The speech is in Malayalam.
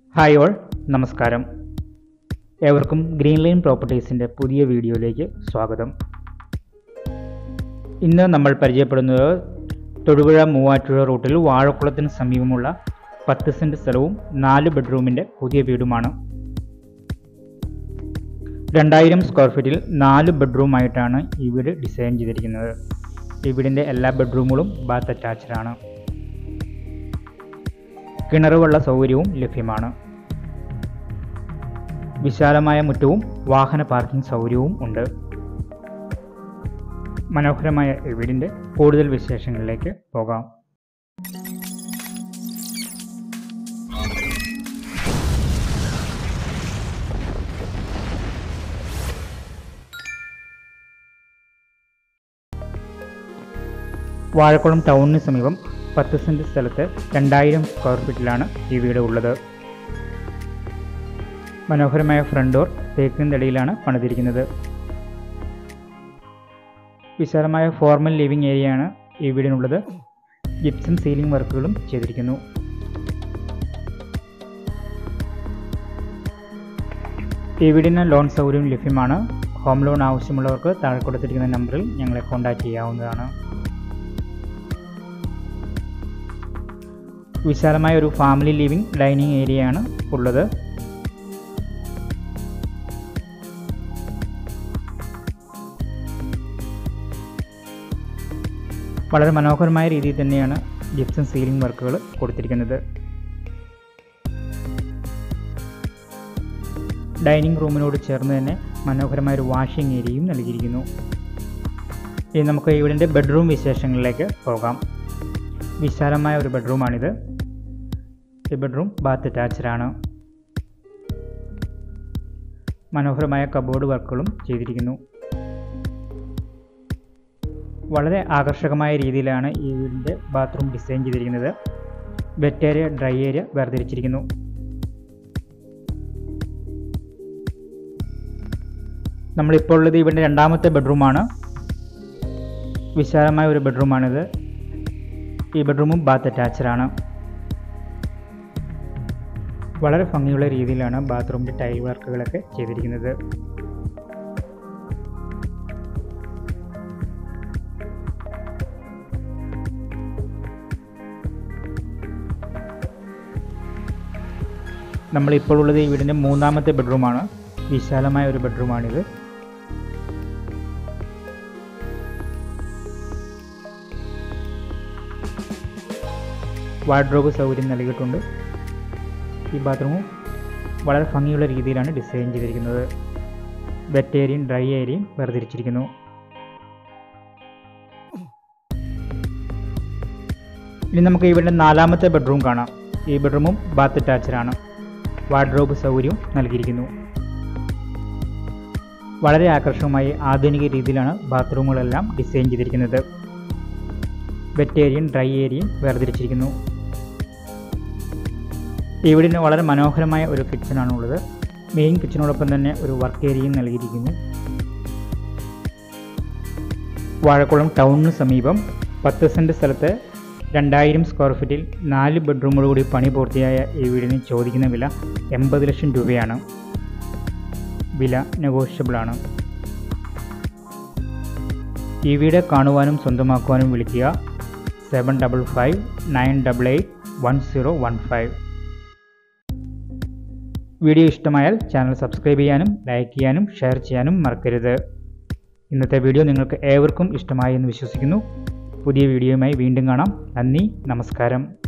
ഹായ് ഓൾ നമസ്കാരം ഏവർക്കും ഗ്രീൻ ലൈൻ പ്രോപ്പർട്ടീസിൻ്റെ പുതിയ വീഡിയോയിലേക്ക് സ്വാഗതം ഇന്ന് നമ്മൾ പരിചയപ്പെടുന്നത് തൊടുപുഴ മൂവാറ്റുപുഴ റൂട്ടിൽ വാഴക്കുളത്തിന് സമീപമുള്ള പത്ത് സെൻറ്റ് സ്ഥലവും നാല് ബെഡ്റൂമിൻ്റെ പുതിയ വീടുമാണ് രണ്ടായിരം സ്ക്വയർ ഫീറ്റിൽ നാല് ബെഡ്റൂമായിട്ടാണ് ഈ വീട് ഡിസൈൻ ചെയ്തിരിക്കുന്നത് ഈ വീടിൻ്റെ എല്ലാ ബെഡ്റൂമുകളും ബാത്ത് അറ്റാച്ച്ഡ് ആണ് കിണറുവെള്ള സൗകര്യവും ലഭ്യമാണ് വിശാലമായ മുറ്റവും വാഹന പാർക്കിംഗ് സൗകര്യവും ഉണ്ട് മനോഹരമായ ഈ വീടിൻ്റെ കൂടുതൽ വിശേഷങ്ങളിലേക്ക് പോകാം വാഴക്കുളം ടൗണിന് സമീപം പത്ത് സെൻറ്റ് സ്ഥലത്ത് രണ്ടായിരം സ്ക്വയർ ഫീറ്റിലാണ് ഈ വീട് ഉള്ളത് മനോഹരമായ ഫ്രണ്ട് ഡോർ തേക്കിൻതടിയിലാണ് പണിതിരിക്കുന്നത് വിശാലമായ ഫോർമൽ ലിവിംഗ് ഏരിയയാണ് ഈ വീടിനുള്ളത് ജിപ്സം സീലിംഗ് വർക്കുകളും ചെയ്തിരിക്കുന്നു ഈ വീടിന് ലോൺ സൗകര്യം ലഭ്യമാണ് ഹോം ലോൺ ആവശ്യമുള്ളവർക്ക് താഴെ കൊടുത്തിരിക്കുന്ന നമ്പറിൽ ഞങ്ങളെ കോൺടാക്റ്റ് ചെയ്യാവുന്നതാണ് വിശാലമായ ഒരു ഫാമിലി ലിവിംഗ് ഡൈനിങ് ഏരിയയാണ് ഉള്ളത് വളരെ മനോഹരമായ രീതിയിൽ തന്നെയാണ് ജിപ്സം സീലിംഗ് വർക്കുകൾ കൊടുത്തിരിക്കുന്നത് ഡൈനിങ് റൂമിനോട് ചേർന്ന് തന്നെ മനോഹരമായ ഒരു വാഷിംഗ് ഏരിയയും നൽകിയിരിക്കുന്നു ഇനി നമുക്ക് ഇവിടെ ബെഡ്റൂം വിശേഷങ്ങളിലേക്ക് പോകാം വിശാലമായ ഒരു ബെഡ്റൂമാണിത് ഈ ബെഡ്റൂം ബാത്ത് അറ്റാച്ച്ഡ് ആണ് മനോഹരമായ കബോർഡ് വർക്കുകളും ചെയ്തിരിക്കുന്നു വളരെ ആകർഷകമായ രീതിയിലാണ് ഈ വീടിൻ്റെ ബാത്റൂം ഡിസൈൻ ചെയ്തിരിക്കുന്നത് വെറ്റ് ഏരിയ ഡ്രൈ ഏരിയ വേർതിരിച്ചിരിക്കുന്നു നമ്മളിപ്പോൾ ഉള്ളത് ഇവിടെ രണ്ടാമത്തെ ബെഡ്റൂമാണ് വിശാലമായ ഒരു ബെഡ്റൂമാണിത് ഈ ബെഡ്റൂമും ബാത്ത് അറ്റാച്ച്ഡ് ആണ് വളരെ ഭംഗിയുള്ള രീതിയിലാണ് ബാത്റൂമിൻ്റെ ടൈൽ വർക്കുകളൊക്കെ ചെയ്തിരിക്കുന്നത് നമ്മളിപ്പോൾ ഉള്ളത് ഈ വീടിൻ്റെ മൂന്നാമത്തെ ബെഡ്റൂമാണ് വിശാലമായ ഒരു ബെഡ്റൂമാണിത് വാർഡ്രോബ് സൗകര്യം നൽകിയിട്ടുണ്ട് ഈ ബാത്റൂമും വളരെ ഭംഗിയുള്ള രീതിയിലാണ് ഡിസൈൻ ചെയ്തിരിക്കുന്നത് വെറ്റ് ഏരിയയും ഡ്രൈ ഏരിയയും വേർതിരിച്ചിരിക്കുന്നു ഇനി നമുക്ക് ഇവിടെ നാലാമത്തെ ബെഡ്റൂം കാണാം ഈ ബെഡ്റൂമും ബാത്ത് അറ്റാച്ച്ഡ് ആണ് വാർഡ്രോബ് സൗകര്യവും നൽകിയിരിക്കുന്നു വളരെ ആകർഷകമായി ആധുനിക രീതിയിലാണ് ബാത്റൂമുകളെല്ലാം ഡിസൈൻ ചെയ്തിരിക്കുന്നത് വെറ്റ് ഏരിയയും ഡ്രൈ ഏരിയയും വേർതിരിച്ചിരിക്കുന്നു ഇവിടിന് വളരെ മനോഹരമായ ഒരു കിച്ചണാണ് ഉള്ളത് മെയിൻ കിച്ചണോടൊപ്പം തന്നെ ഒരു വർക്ക് ഏരിയയും നൽകിയിരിക്കുന്നു വാഴക്കുളം ടൗണിന് സമീപം പത്ത് സെൻറ്റ് സ്ഥലത്ത് രണ്ടായിരം സ്ക്വയർ ഫീറ്റിൽ നാല് ബെഡ്റൂമോടുകൂടി പണി പൂർത്തിയായ ഈ വീടിന് ചോദിക്കുന്ന വില എൺപത് ലക്ഷം രൂപയാണ് വില നെഗോഷ്യബിളാണ് ഈ വീട് കാണുവാനും സ്വന്തമാക്കുവാനും വിളിക്കുക seven double five nine double eight one zero one five video ഇഷ്ടമായാൽ ചാനൽ സബ്സ്ക്രൈബ് ചെയ്യാനും ലൈക്ക് ചെയ്യാനും ഷെയർ ചെയ്യാനും മറക്കരുത് ഇന്നത്തെ വീഡിയോ നിങ്ങൾക്ക് ഏവർക്കും ഇഷ്ടമായി എന്ന് വിശ്വസിക്കുന്നു പുതിയ വീഡിയോയുമായി വീണ്ടും കാണാം നന്ദി നമസ്കാരം